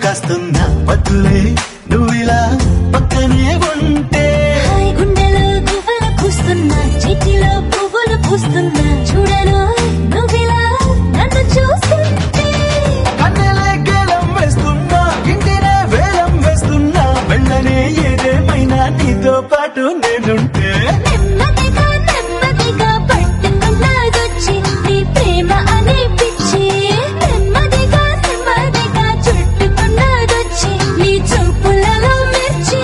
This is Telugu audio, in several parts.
దాస్తున్నా వద్దులే నువ్విలా పక్కనే ఉంటే హాయ్ గుండెలో గువ్వలు కూస్తున్నా చేతిలో పువ్వులు పూస్తున్నా చూడను నువ్విలా నన్ను చూస్తుంటే కన్నెలే గేలం వేస్తున్నా ఇంటినే వేలం వేస్తున్నా వెళ్ళనే ఏదేమైనా నీతో పాటు నేనుంటే నెమ్మదిగా నెమ్మదిగా పట్టుకున్నదొచ్చి నీ ప్రేమ అనే పిచ్చి నెమ్మదిగా నెమ్మదిగా చుట్టుకున్నదొచ్చి నీ చూపులలో మిర్చి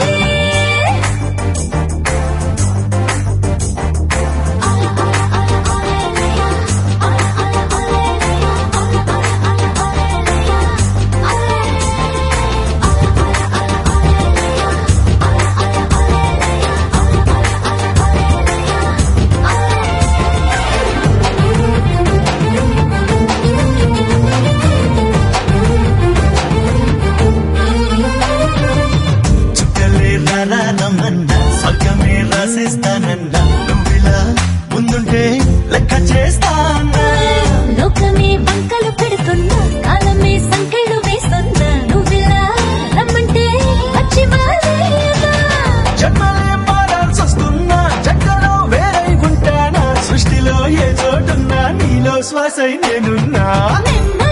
చుక్కలే రానమ్మన్నా స్వర్గమే రాసేస్తానన్నా నువ్విలా ముందుంటే లెక్క చేస్తానా లోకమే వంకలు పెడుతున్నా కాలమే సంకెళ్ళు వేస్తున్నా నువ్విలా రమ్మంటే వచ్చి వాలేదా జన్మలే మారాల్సి వస్తున్నా జక్కలో వేరై ఉంటానా సృష్టిలో ఏ చోటున్నా నీలో శ్వాసై నేనున్నా నెమ్మదిగా